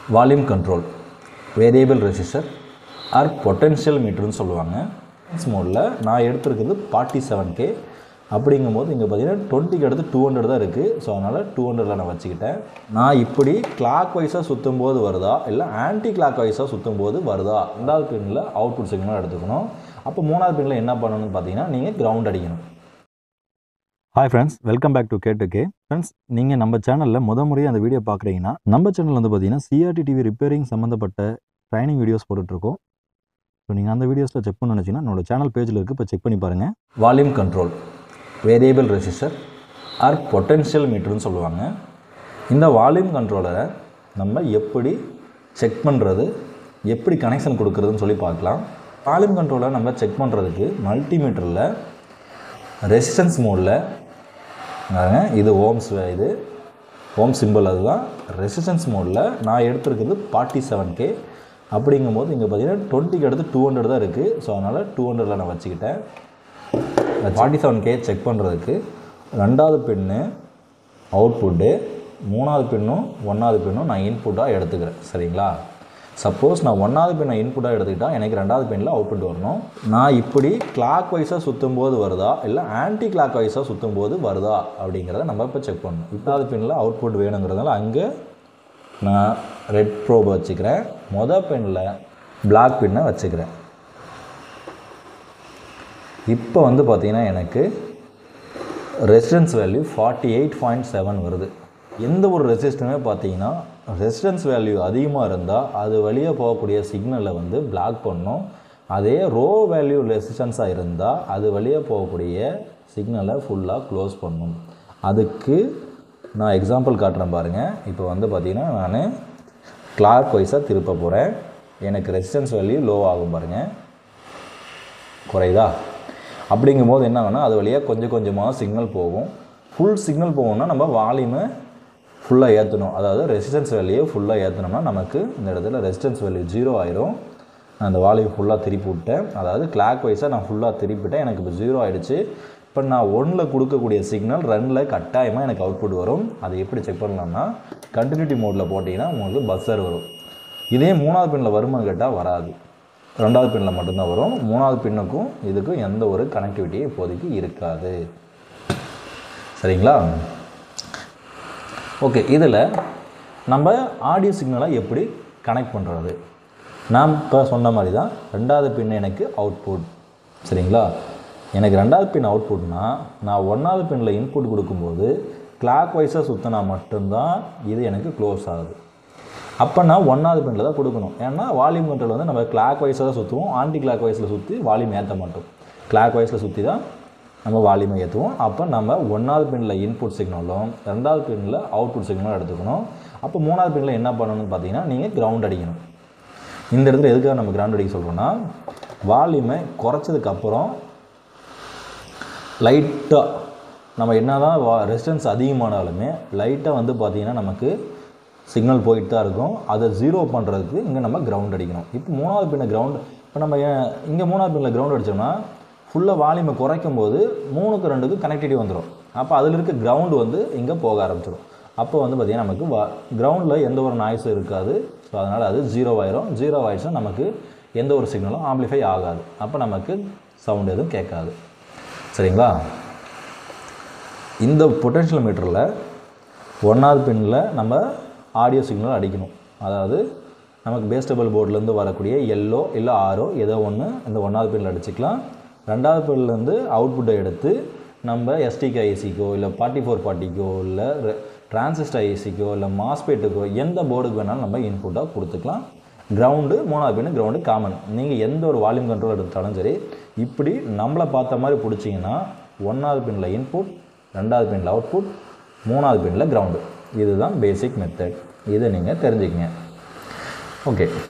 volume control variable resistor or potential மீட்டர்னு சொல்லுவாங்க மோடில் நான் எடுத்திருக்கிறது ஃபார்ட்டி செவன் கே அப்படிங்கும்போது இங்கே பார்த்தீங்கன்னா டுவெண்ட்டிக்கு அடுத்து டூ ஹண்ட்ரட் தான் இருக்குது ஸோ அதனால் டூ ஹண்ட்ரடில் நான் வச்சுக்கிட்டேன் நான் இப்படி கிளாக் வைஸாக சுற்றும் போது வருதா இல்லை ஆன்டி கிளாக் வைஸாக சுற்றும் போது வருதா ரெண்டாவது பின்னில் அவுட்புட் சிக்னல் எடுத்துக்கணும் அப்போ மூணாவது பின்னில் என்ன பண்ணணும்னு பார்த்தீங்கன்னா நீங்கள் கிரவுண்ட் அடிக்கணும் hi friends welcome back to K to K friends நீங்கள் நம்ம சேனலில் முத முறையாக அந்த வீடியோ பார்க்குறீங்கன்னா நம்ம சேனல் வந்து பார்த்தீங்கன்னா சிஆர்டி டிவி ரிப்பேரிங் சம்மந்தப்பட்ட ட்ரைனிங் வீடியோஸ் போட்டுட்ருக்கோம் ஸோ நீங்கள் அந்த வீடியோஸில் செக் பண்ண நினச்சிங்கன்னா என்னோட சேனல் பேஜில் இருக்குது இப்போ செக் பண்ணி பாருங்கள் volume control variable resistor or potential மீட்டர்னு சொல்லுவாங்க இந்த வால்யூம் கண்ட்ரோலரை நம்ம எப்படி செக் பண்ணுறது எப்படி கனெக்ஷன் கொடுக்குறதுன்னு சொல்லி பார்க்கலாம் வால்யூம் கண்ட்ரோலை நம்ம செக் பண்ணுறதுக்கு மல்டிமீட்டரில் ரெசிஸ்டன்ஸ் மோடில் இது ஓம்ஸ் இது ஓம் சிம்பிள் அதுதான் ரெசிஸ்டன்ஸ் மோடில் நான் எடுத்திருக்கிறது ஃபார்ட்டி செவன் கே அப்படிங்கும்போது இங்கே பார்த்தீங்கன்னா டுவெண்ட்டிக்கு அடுத்து டூ ஹண்ட்ரட் தான் இருக்குது ஸோ அதனால் டூ ஹண்ட்ரடில் நான் வச்சுக்கிட்டேன் ஃபார்ட்டி செவன் கே செக் பண்ணுறதுக்கு ரெண்டாவது பின்னு அவுட்புட்டு மூணாவது பின்னும் ஒன்றாவது பின்னும் நான் இன்புட்டாக எடுத்துக்கிறேன் சரிங்களா சப்போஸ் நான் ஒன்றாவது பின்னை இன்புட்டாக எடுத்துக்கிட்டால் எனக்கு ரெண்டாவது பின்னில் அவுட்புட் வரணும் நான் இப்படி கிளாக் வைஸாக சுற்றும் போது வருதா இல்லை ஆன்டி கிளாக் வைஸாக சுற்றும் போது வருதா அப்படிங்கிறத நம்ம இப்போ செக் பண்ணணும் இப்பாவது பின்னில் அவுட்புட் வேணுங்கிறதுனால அங்கே நான் ரெட் ப்ரோபை வச்சுக்கிறேன் மொதல் பின்னில் பிளாக் பின்னை வச்சுக்கிறேன் இப்போ வந்து பார்த்திங்கன்னா எனக்கு resistance value forty eight point seven வருது எந்த ஒரு ரெசிஸ்டருமே பார்த்தீங்கன்னா ரெசிஸ்டன்ஸ் வேல்யூ அதிகமாக இருந்தால் அது வழியாக போகக்கூடிய சிக்னலை வந்து பிளாக் பண்ணும் அதே ரோ வேல்யூ ரெசிஸ்டன்ஸாக இருந்தால் அது வழியாக போகக்கூடிய சிக்னலை ஃபுல்லாக க்ளோஸ் பண்ணும் அதுக்கு நான் எக்ஸாம்பிள் காட்டுறேன் பாருங்கள் இப்போ வந்து பார்த்திங்கன்னா நான் கிளாக் வைஸாக திருப்ப போகிறேன் எனக்கு ரெசிஸ்டன்ஸ் வேல்யூ லோ ஆகும் பாருங்கள் குறையுதா அப்படிங்கும்போது என்ன ஆகும்னா அது வழியாக கொஞ்சம் கொஞ்சமாக சிக்னல் போகும் ஃபுல் சிக்னல் போகணும்னா நம்ம வால்யூமை ஃபுல்லாக ஏற்றணும் அதாவது ரெசிஸ்டன்ஸ் வேல்யூயை ஃபுல்லாக ஏற்றினோம்னா நமக்கு இந்த இடத்துல ரெசிஸ்டன்ஸ் வேல்யூ ஜீரோ ஆயிரும் நான் அந்த வால்யூம் ஃபுல்லாக திருப்பி விட்டேன் அதாவது கிளாக் வைஸாக நான் ஃபுல்லாக திருப்பிட்டேன் எனக்கு இப்போ ஜீரோ ஆகிடுச்சு இப்போ நான் ஒன்றில் கொடுக்கக்கூடிய சிக்னல் ரெண்டில் கட்டாயமாக எனக்கு அவுட்புட் வரும் அதை எப்படி செக் பண்ணலாம்னா கண்டினியூட்டி மோடில் போட்டிங்கன்னா உங்களுக்கு பஸ்ஸர் வரும் இதே மூணாவது பின்னில் வருமானு கேட்டால் வராது ரெண்டாவது பின்னில் மட்டும்தான் வரும் மூணாவது பின்னுக்கும் இதுக்கும் எந்த ஒரு கனெக்டிவிட்டியும் இப்போதைக்கு இருக்காது சரிங்களா ஓகே இதில் நம்ம ஆடியோ சிக்னலை எப்படி கனெக்ட் பண்ணுறது நான் இப்போ சொன்ன மாதிரி தான் ரெண்டாவது பின் எனக்கு அவுட்புட் சரிங்களா எனக்கு ரெண்டாவது பின் அவுட்புட்னா நான் ஒன்றாவது பின்னில் இன்புட் கொடுக்கும்போது கிளாக் வைஸாக சுற்றினா மட்டும்தான் இது எனக்கு க்ளோஸ் ஆகுது அப்போ நான் ஒன்றாவது பின்னில் தான் கொடுக்கணும் ஏன்னா வால்யூம் கண்ட்ரோல் வந்து நம்ம கிளாக் வைஸாக தான் சுற்றுவோம் ஆன்டி கிளாக் வைஸில் சுற்றி வால்யூம் ஏற்ற மாட்டோம் கிளாக் வைஸில் சுற்றி தான் நம்ம வால்யூமை ஏற்றுவோம் அப்போ நம்ம ஒன்றாவது பின்னில் இன்புட் சிக்னலும் ரெண்டாவது பின்னில் அவுட்புட் சிக்னலும் எடுத்துக்கணும் அப்போ மூணாவது பின்னில் என்ன பண்ணணும்னு பார்த்தீங்கன்னா நீங்கள் கிரவுண்ட் அடிக்கணும் இந்த இடத்துல எதுக்காக நம்ம கிரவுண்ட் அடிக்க சொல்கிறோன்னா வால்யூமை குறைச்சதுக்கப்புறம் லைட்டாக நம்ம என்ன தான் வா ரெசிஸ்டன்ஸ் அதிகமானாலுமே லைட்டாக வந்து பார்த்திங்கன்னா நமக்கு சிக்னல் போயிட்டு தான் இருக்கும் அதை ஜீரோ பண்ணுறதுக்கு இங்கே நம்ம கிரவுண்ட் அடிக்கணும் இப்போ மூணாவது பின்ன கிரவுண்ட் இப்போ நம்ம ஏன் இங்கே மூணாவது பின்னில் கிரவுண்ட் அடித்தோம்னா ஃபுல்லாக வால்யூமை குறைக்கும் போது மூணுக்கு ரெண்டுக்கு கனெக்டிவிட்டி வந்துடும் அப்போ அதில் இருக்க கிரவுண்டு வந்து இங்கே போக ஆரம்பிச்சிடும் அப்போ வந்து பார்த்திங்கன்னா நமக்கு வா கிரவுண்டில் எந்த ஒரு நாய்ஸும் இருக்காது ஸோ அதனால் அது ஜீரோ ஆயிரும் ஜீரோ ஆயிடுச்சுன்னா நமக்கு எந்த ஒரு சிக்னலும் ஆம்ப்ளிஃபை ஆகாது அப்போ நமக்கு சவுண்ட் எதுவும் கேட்காது சரிங்களா இந்த பொட்டென்ஷியல் மீட்டரில் ஒன்றாவது பின்னில் நம்ம ஆடியோ சிக்னல் அடிக்கணும் அதாவது நமக்கு பேஸ்டபிள் போர்ட்லேருந்து வரக்கூடிய எல்லோ இல்லை ஆரோ ஏதோ ஒன்று இந்த ஒன்றாவது பின்னில் அடிச்சுக்கலாம் ரெண்டாவது பின்லேருந்து அவுட்புட்டை எடுத்து நம்ம எஸ்டிகே ஐசிக்கோ இல்லை ஃபார்ட்டி ஃபோர் ஃபார்ட்டிக்கோ இல்லை டிரான்சிஸ்டர் ஐசிக்கோ இல்லை மாஸ்பேட்டுக்கோ எந்த போர்டுக்கு வேணாலும் நம்ம இன்புட்டாக கொடுத்துக்கலாம் கிரவுண்டு மூணாவது பின்னு கிரவுண்டு காமன் நீங்கள் எந்த ஒரு வால்யூம் கண்ட்ரோல் எடுத்தாலும் சரி இப்படி நம்மளை பார்த்த மாதிரி பிடிச்சிங்கன்னா ஒன்றாவது பின்னில் இன்புட் ரெண்டாவது பின்னில் அவுட்புட் மூணாவது பின்னில் கிரவுண்டு இதுதான் பேசிக் மெத்தட் இதை நீங்கள் தெரிஞ்சுக்கங்க ஓகே